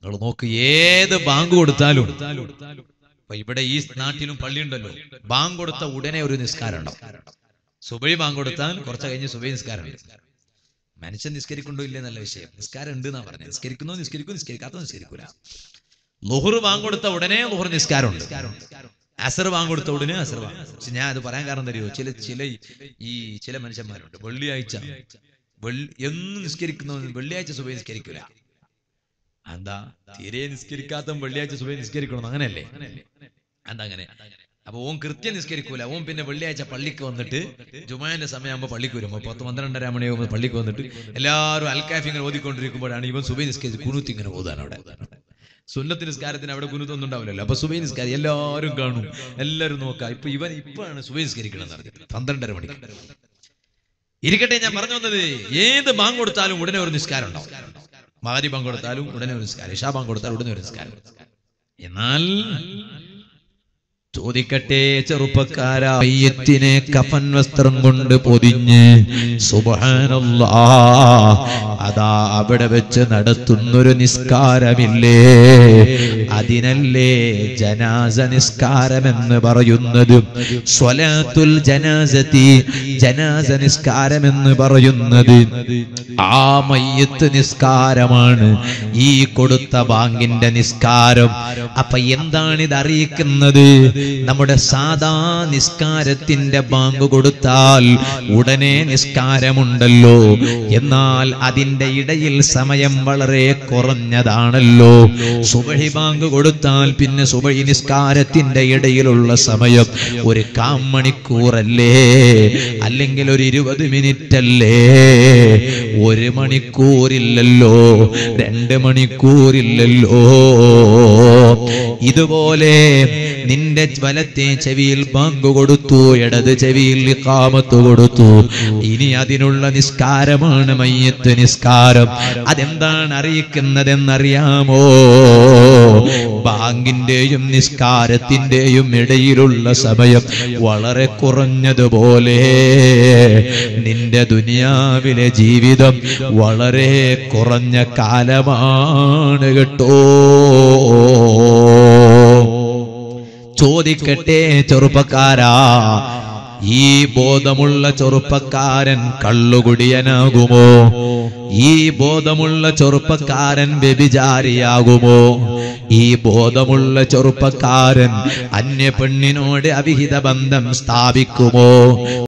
നിങ്ങൾ നോക്ക് ഏത് ബാങ്ക് കൊടുത്താലും ഇപ്പൊ ഇവിടെ ഈ നാട്ടിലും പള്ളിയുണ്ടല്ലോ ബാങ്ക് കൊടുത്ത ഉടനെ ഒരു നിസ്കാരം ഉണ്ടാവും സുബൈ ബാങ്ക് കൊടുത്താൽ കുറച്ച് കഴിഞ്ഞ് സുബൈ നിസ്കാരം ഉണ്ട് മനുഷ്യൻ നിസ്കരിക്കുണ്ടോ ഇല്ലേ നല്ല വിഷയം നിസ്കാരം ഉണ്ട് എന്നാ പറഞ്ഞത് നിസ്കരിക്കുന്നോ നിസ്കരിക്കും നിസ്കരിക്കാത്തോ നിസ്കരിക്കൂല ലുഹർ ബാങ്ക് കൊടുത്ത ഉടനെ ലുഹർ നിസ്കാരമുണ്ട് അസർ ബാങ്ക് കൊടുത്ത ഉടനെ അസർ ബാങ്ക് പക്ഷെ ഞാൻ അത് പറയാൻ കാരണം തരുമോ ചില ചില ഈ ചില മനുഷ്യന്മാരുണ്ട് വെള്ളിയാഴ്ച വെള്ളി എന്നും നിസ്കരിക്കുന്നവൻ വെള്ളിയാഴ്ച സുബൈ നിസ്കരിക്കൂല എന്താ തീരെ നിസ്കരിക്കാത്ത വെള്ളിയാഴ്ച സുബൈ നിസ്കരിക്കണം അങ്ങനെയല്ലേ എന്താ അങ്ങനെ അപ്പൊ ഓൻ കൃത്യം നിസ്കരിക്കൂല ഓൻ പിന്നെ വെള്ളിയാഴ്ച പള്ളിക്ക് വന്നിട്ട് ജുമാന്റെ സമയമാകുമ്പോൾ പള്ളിക്ക് വരും പത്ത് പന്ത്രണ്ടര മണിയാകുമ്പോൾ പള്ളിക്ക് വന്നിട്ട് എല്ലാവരും അൽക്കാഫി ഇങ്ങനെ ഓതിക്കൊണ്ടിരിക്കുമ്പോഴാണ് ഇവൻ സുബൈ നിസ്കരിച്ച് കുനൂത്ത് ഇങ്ങനെ ഓതാൻ അവിടെ സുന്നത്ത് നിസ്കാരത്തിന് അവിടെ കുനൂത്തൊന്നും ഉണ്ടാവില്ലല്ലോ അപ്പൊ സുബൈ നിസ്കാരം എല്ലാവരും കാണും എല്ലാവരും നോക്കാം ഇപ്പൊ ഇവൻ ഇപ്പാണ് സുബൈ നിസ്കരിക്കണം എന്ന് പറഞ്ഞിട്ട് പന്ത്രണ്ടര മണിക്ക് ഇരിക്കട്ടെ ഞാൻ പറഞ്ഞു വന്നത് ഏത് ബാങ്ക് കൊടുത്താലും ഉടനെ ഒരു നിസ്കാരം ഉണ്ടാവും മാരി ബാങ്ക് കൊടുത്താലും ഉടനെ ഒരു നിസ്കാരം ഇഷാ ബാങ്ക് കൊടുത്താലും ഉടനെ ഒരു നിസ്കാരം എന്നാൽ ചോദിക്കട്ടെ ചെറുപ്പക്കാരാ മയ്യത്തിനെ കഫൻ വസ്ത്രം കൊണ്ട് പൊതിഞ്ഞ് സുബാനല്ലാ അതാ അവിടെ വെച്ച് നടത്തുന്നൊരു നിസ്കാരമില്ലേ അതിനല്ലേ ജനാസ നിസ്കാരമെന്ന് പറയുന്നത് സ്വലാത്തുൽ ജനാസത്തി ജനാസ നിസ്കാരമെന്ന് പറയുന്നത് ആ മയ്യത്ത് നിസ്കാരമാണ് ഈ കൊടുത്ത ബാങ്കിന്റെ നിസ്കാരം അപ്പൊ എന്താണ് ഇത് അറിയിക്കുന്നത് നമ്മുടെ സാധാ നിസ്കാരത്തിന്റെ ബാങ്ക് കൊടുത്താൽ ഉടനെ നിസ്കാരമുണ്ടല്ലോ എന്നാൽ അതിന്റെ ഇടയിൽ സമയം വളരെ കുറഞ്ഞതാണല്ലോ സുബഹി ബാങ്ക് കൊടുത്താൽ പിന്നെ സുബഹി നിസ്കാരത്തിന്റെ ഇടയിലുള്ള സമയം ഒരു കാമണിക്കൂറല്ലേ അല്ലെങ്കിൽ ഒരു ഇരുപത് മിനിറ്റ് അല്ലേ ഒരു മണിക്കൂറില്ലല്ലോ രണ്ട് മണിക്കൂറില്ലല്ലോ ഇതുപോലെ നിന്റെ വലത്തെ ചെവിയിൽ ബാങ്ക് കൊടുത്തു ഇടത് ചെവിയിൽ ഇഖാമത്ത് കൊടുത്തു ഇനി അതിനുള്ള നിസ്കാരമാണ് മയ്യത്ത് നിസ്കാരം അതെന്താണ് അറിയിക്കുന്നതെന്നറിയാമോ ബാങ്കിന്റെയും നിസ്കാരത്തിന്റെയും ഇടയിലുള്ള സമയം വളരെ കുറഞ്ഞതുപോലെ നിന്റെ ദുനിയാവിലെ ജീവിതം വളരെ കുറഞ്ഞ കാലമാണ് കേട്ടോ ചോദിക്കട്ടെ ചെറുപ്പക്കാരാ ഈ ബോധമുള്ള ചെറുപ്പക്കാരൻ കള്ളുകുടിയനാകുമോ ഈ ബോധമുള്ള ചെറുപ്പക്കാരൻ വ്യഭിചാരിയാകുമോ ഈ ബോധമുള്ള ചെറുപ്പക്കാരൻ അന്യ പെണ്ണിനോട് അവിഹിത ബന്ധം സ്ഥാപിക്കുമോ